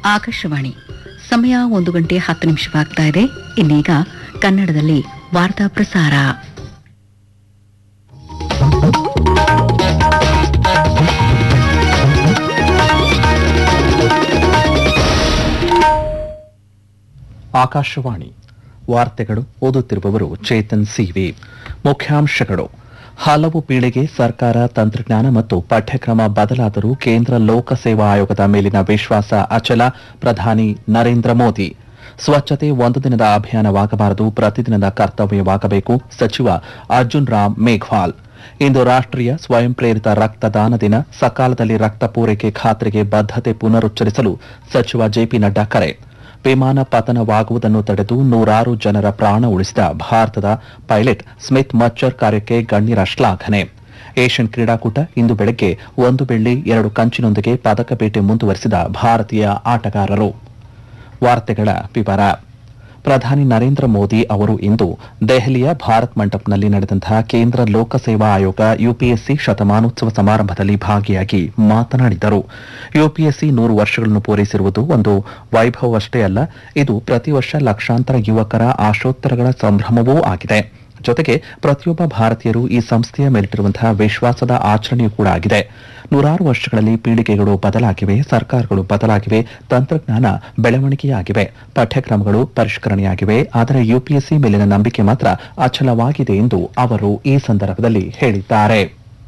ಆಕಾಶವಾಣಿ ಸಮಯ ಒಂದು ಗಂಟೆ ಹತ್ತು ನಿಮಿಷವಾಗ್ತಾ ಇದೆ ಇನ್ನೀಗ ಕನ್ನಡದಲ್ಲಿ ವಾರ್ತಾ ಪ್ರಸಾರ ಆಕಾಶವಾಣಿ ವಾರ್ತೆಗಳು ಓದುತ್ತಿರುವವರು ಚೇತನ್ ಸಿವಿ ಮುಖ್ಯಾಂಶಗಳು ಹಲವು ಪೀಳಿಗೆ ಸರ್ಕಾರ ತಂತ್ರಜ್ಞಾನ ಮತ್ತು ಪಠ್ಯಕ್ರಮ ಬದಲಾದರೂ ಕೇಂದ್ರ ಲೋಕಸೇವಾ ಆಯೋಗದ ಮೇಲಿನ ವಿಶ್ವಾಸ ಅಚಲ ಪ್ರಧಾನಿ ನರೇಂದ್ರ ಮೋದಿ ಸ್ವಚ್ಛತೆ ಒಂದು ದಿನದ ಅಭಿಯಾನವಾಗಬಾರದು ಪ್ರತಿದಿನದ ಕರ್ತವ್ಯವಾಗಬೇಕು ಸಚಿವ ಅರ್ಜುನ್ ರಾಮ್ ಮೇಘ್ವಾಲ್ ಇಂದು ರಾಷ್ಟ್ರೀಯ ಸ್ವಯಂ ಪ್ರೇರಿತ ರಕ್ತದಾನ ದಿನ ಸಕಾಲದಲ್ಲಿ ರಕ್ತ ಪೂರೈಕೆ ಖಾತ್ರಿಗೆ ಬದ್ಧತೆ ಪುನರುಚ್ಚರಿಸಲು ಸಚಿವ ಜೆಪಿ ನಡ್ಡಾ ಕರೆ ವಿಮಾನ ಪತನವಾಗುವುದನ್ನು ತಡೆದು ನೂರಾರು ಜನರ ಪ್ರಾಣ ಉಳಿಸಿದ ಭಾರತದ ಪೈಲಟ್ ಸ್ಮಿತ್ ಮಚ್ಚರ್ ಕಾರ್ಯಕ್ಕೆ ಗಣ್ಯರ ಶ್ಲಾಘನೆ ಏಷ್ಯನ್ ಕ್ರೀಡಾಕೂಟ ಇಂದು ಬೆಳಗ್ಗೆ ಒಂದು ಬೆಳ್ಳಿ ಎರಡು ಕಂಚಿನೊಂದಿಗೆ ಪದಕ ಬೇಟೆ ಮುಂದುವರೆಸಿದ ಭಾರತೀಯ ಆಟಗಾರರು ವಾರ್ತೆಗಳ ವಿವರ ಪ್ರಧಾನಿ ನರೇಂದ್ರ ಮೋದಿ ಅವರು ಇಂದು ದೆಹಲಿಯ ಭಾರತ್ ಮಂಟಪ್ನಲ್ಲಿ ನಡೆದಂತಹ ಕೇಂದ್ರ ಲೋಕಸೇವಾ ಆಯೋಗ ಯುಪಿಎಸ್ಸಿ ಶತಮಾನೋತ್ಸವ ಸಮಾರಂಭದಲ್ಲಿ ಭಾಗಿಯಾಗಿ ಮಾತನಾಡಿದರು ಯುಪಿಎಸ್ಸಿ ನೂರು ವರ್ಷಗಳನ್ನು ಪೂರೈಸಿರುವುದು ಒಂದು ವೈಭವವಷ್ಟೇ ಅಲ್ಲ ಇದು ಪ್ರತಿ ವರ್ಷ ಲಕ್ಷಾಂತರ ಯುವಕರ ಆಶೋತ್ತರಗಳ ಸಂಭ್ರಮವೂ ಆಗಿದೆ ಜೊತೆಗೆ ಪ್ರತಿಯೊಬ್ಬ ಭಾರತೀಯರು ಈ ಸಂಸ್ಥೆಯ ಮೇಲಿಟ್ಟಿರುವಂತಹ ವಿಶ್ವಾಸದ ಆಚರಣೆಯೂ ಕೂಡ ಆಗಿದೆ ನೂರಾರು ವರ್ಷಗಳಲ್ಲಿ ಪೀಳಿಗೆಗಳು ಬದಲಾಗಿವೆ ಸರ್ಕಾರಗಳು ಬದಲಾಗಿವೆ ತಂತ್ರಜ್ಞಾನ ಬೆಳವಣಿಗೆಯಾಗಿವೆ ಪಠ್ಯಕ್ರಮಗಳು ಪರಿಷ್ಕರಣೆಯಾಗಿವೆ ಆದರೆ ಯುಪಿಎಸ್ಸಿ ಮೇಲಿನ ನಂಬಿಕೆ ಮಾತ್ರ ಅಚಲವಾಗಿದೆ ಎಂದು ಅವರು ಈ ಸಂದರ್ಭದಲ್ಲಿ ಹೇಳಿದ್ದಾರೆ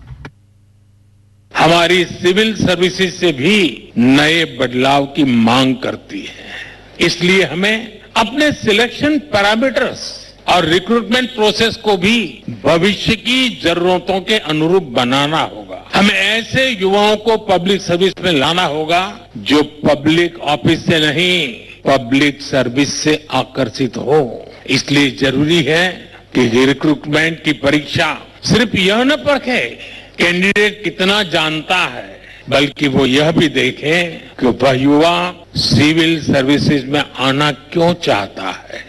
हमारी सिविल सर्विसेज से भी नए बदलाव की मांग करती है इसलिए हमें अपने सिलेक्शन पैरामीटर्स और रिक्रूटमेंट प्रोसेस को भी भविष्य की जरूरतों के अनुरूप बनाना होगा हमें ऐसे युवाओं को पब्लिक सर्विस में लाना होगा जो पब्लिक ऑफिस से नहीं पब्लिक सर्विस से आकर्षित हो इसलिए जरूरी है कि रिक्रूटमेंट की परीक्षा सिर्फ यह न परखे कैंडिडेट कितना जानता है बल्कि वो यह भी देखे कि वह युवा सिविल सर्विसेज में आना क्यों चाहता है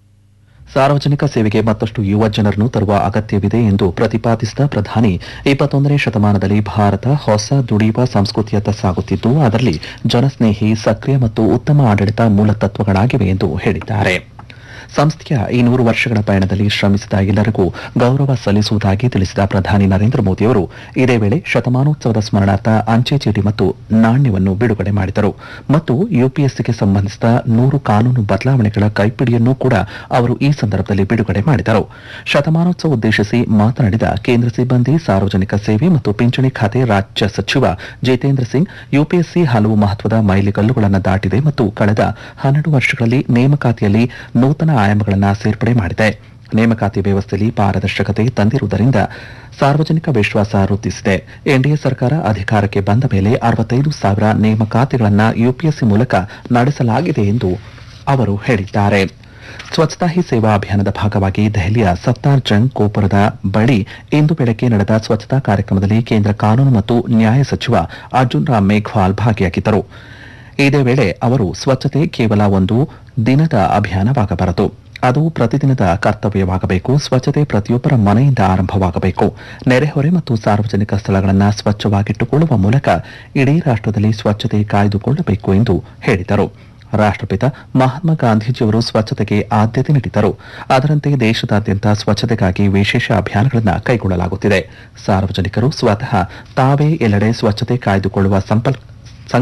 ಸಾರ್ವಜನಿಕ ಸೇವೆಗೆ ಮತ್ತಷ್ಟು ಯುವ ಜನರನ್ನು ತರುವ ಅಗತ್ಯವಿದೆ ಎಂದು ಪ್ರತಿಪಾದಿಸಿದ ಪ್ರಧಾನಿ ಇಪ್ಪತ್ತೊಂದನೇ ಶತಮಾನದಲ್ಲಿ ಭಾರತ ಹೊಸ ದುಡಿಯುವ ಸಂಸ್ಕೃತಿಯತ್ತ ಸಾಗುತ್ತಿದ್ದು ಅದರಲ್ಲಿ ಜನಸ್ನೇಹಿ ಸಕ್ರಿಯ ಮತ್ತು ಉತ್ತಮ ಆಡಳಿತ ಮೂಲ ತತ್ವಗಳಾಗಿವೆ ಎಂದು ಹೇಳಿದ್ದಾರೆ ಸಂಸ್ಥೆಯ ಈ ನೂರು ವರ್ಷಗಳ ಪಯಣದಲ್ಲಿ ಶ್ರಮಿಸಿದ ಎಲ್ಲರಿಗೂ ಗೌರವ ಸಲ್ಲಿಸುವುದಾಗಿ ತಿಳಿಸಿದ ಪ್ರಧಾನಿ ನರೇಂದ್ರ ಮೋದಿಯವರು ಇದೇ ವೇಳೆ ಶತಮಾನೋತ್ಸವದ ಸ್ಮರಣಾರ್ಥ ಅಂಚೆ ಚೀಟಿ ಮತ್ತು ನಾಣ್ಯವನ್ನು ಬಿಡುಗಡೆ ಮಾಡಿದರು ಮತ್ತು ಯುಪಿಎಸ್ಸಿಗೆ ಸಂಬಂಧಿಸಿದ ನೂರು ಕಾನೂನು ಬದಲಾವಣೆಗಳ ಕೈಪಿಡಿಯನ್ನು ಕೂಡ ಅವರು ಈ ಸಂದರ್ಭದಲ್ಲಿ ಬಿಡುಗಡೆ ಮಾಡಿದರು ಶತಮಾನೋತ್ಸವ ಉದ್ದೇಶಿಸಿ ಮಾತನಾಡಿದ ಕೇಂದ್ರ ಸಿಬ್ಬಂದಿ ಸಾರ್ವಜನಿಕ ಸೇವೆ ಮತ್ತು ಪಿಂಚಣಿ ಖಾತೆ ರಾಜ್ಯ ಸಚಿವ ಜಿತೇಂದ್ರ ಸಿಂಗ್ ಯುಪಿಎಸ್ಸಿ ಹಲವು ಮಹತ್ವದ ಮೈಲಿಗಲ್ಲುಗಳನ್ನು ದಾಟಿದೆ ಮತ್ತು ಕಳೆದ ಹನ್ನೆರಡು ವರ್ಷಗಳಲ್ಲಿ ನೇಮಕಾತಿಯಲ್ಲಿ ನೂತನ ಆಯಾಮಗಳನ್ನು ಸೇರ್ಪಡೆ ಮಾಡಿದೆ ನೇಮಕಾತಿ ವ್ಯವಸ್ಥೆಯಲ್ಲಿ ಪಾರದರ್ಶಕತೆ ತಂದಿರುವುದರಿಂದ ಸಾರ್ವಜನಿಕ ವಿಶ್ವಾಸ ವೃದ್ಧಿಸಿದೆ ಎನ್ಡಿಎ ಸರ್ಕಾರ ಅಧಿಕಾರಕ್ಕೆ ಬಂದ ಮೇಲೆ ಅರವತ್ತೈದು ಸಾವಿರ ನೇಮಕಾತಿಗಳನ್ನು ಯುಪಿಎಸ್ಸಿ ಮೂಲಕ ನಡೆಸಲಾಗಿದೆ ಎಂದು ಅವರು ಹೇಳಿದ್ದಾರೆ ಸ್ವಚ್ಛತಾ ಹಿ ಸೇವಾ ಅಭಿಯಾನದ ಭಾಗವಾಗಿ ದೆಹಲಿಯ ಸತ್ತಾರ್ ಜಂಗ್ ಗೋಪುರದ ಬಳಿ ಇಂದು ಬೆಳಗ್ಗೆ ನಡೆದ ಸ್ವಚ್ಛತಾ ಕಾರ್ಯಕ್ರಮದಲ್ಲಿ ಕೇಂದ್ರ ಕಾನೂನು ಮತ್ತು ನ್ಯಾಯ ಸಚಿವ ಅರ್ಜುನ್ ರಾಮ್ ಮೇಘ್ವಾಲ್ ಭಾಗಿಯಾಗಿದ್ದರು ಇದೇ ವೇಳೆ ಅವರು ಸ್ವಚ್ಛತೆ ಕೇವಲ ಒಂದು ದಿನದ ಅಭಿಯಾನವಾಗಬಾರದು ಅದು ಪ್ರತಿದಿನದ ಕರ್ತವ್ಯವಾಗಬೇಕು ಸ್ವಚ್ಛತೆ ಪ್ರತಿಯೊಬ್ಬರ ಮನೆಯಿಂದ ಆರಂಭವಾಗಬೇಕು ನೆರೆಹೊರೆ ಮತ್ತು ಸಾರ್ವಜನಿಕ ಸ್ಥಳಗಳನ್ನು ಸ್ವಚ್ಛವಾಗಿಟ್ಟುಕೊಳ್ಳುವ ಮೂಲಕ ಇಡೀ ರಾಷ್ಟ್ರದಲ್ಲಿ ಸ್ವಚ್ಛತೆ ಕಾಯ್ದುಕೊಳ್ಳಬೇಕು ಎಂದು ಹೇಳಿದರು ರಾಷ್ಟ್ರಪಿತ ಮಹಾತ್ಮ ಗಾಂಧೀಜಿಯವರು ಸ್ವಚ್ಛತೆಗೆ ಆದ್ಯತೆ ನೀಡಿದ್ದರು ಅದರಂತೆ ದೇಶದಾದ್ಯಂತ ಸ್ವಚ್ಛತೆಗಾಗಿ ವಿಶೇಷ ಅಭಿಯಾನಗಳನ್ನು ಕೈಗೊಳ್ಳಲಾಗುತ್ತಿದೆ ಸಾರ್ವಜನಿಕರು ಸ್ವತಃ ತಾವೇ ಎಲ್ಲೆಡೆ ಸ್ವಚ್ಛತೆ ಕಾಯ್ದುಕೊಳ್ಳುವ ಸಂಪರ್ಕ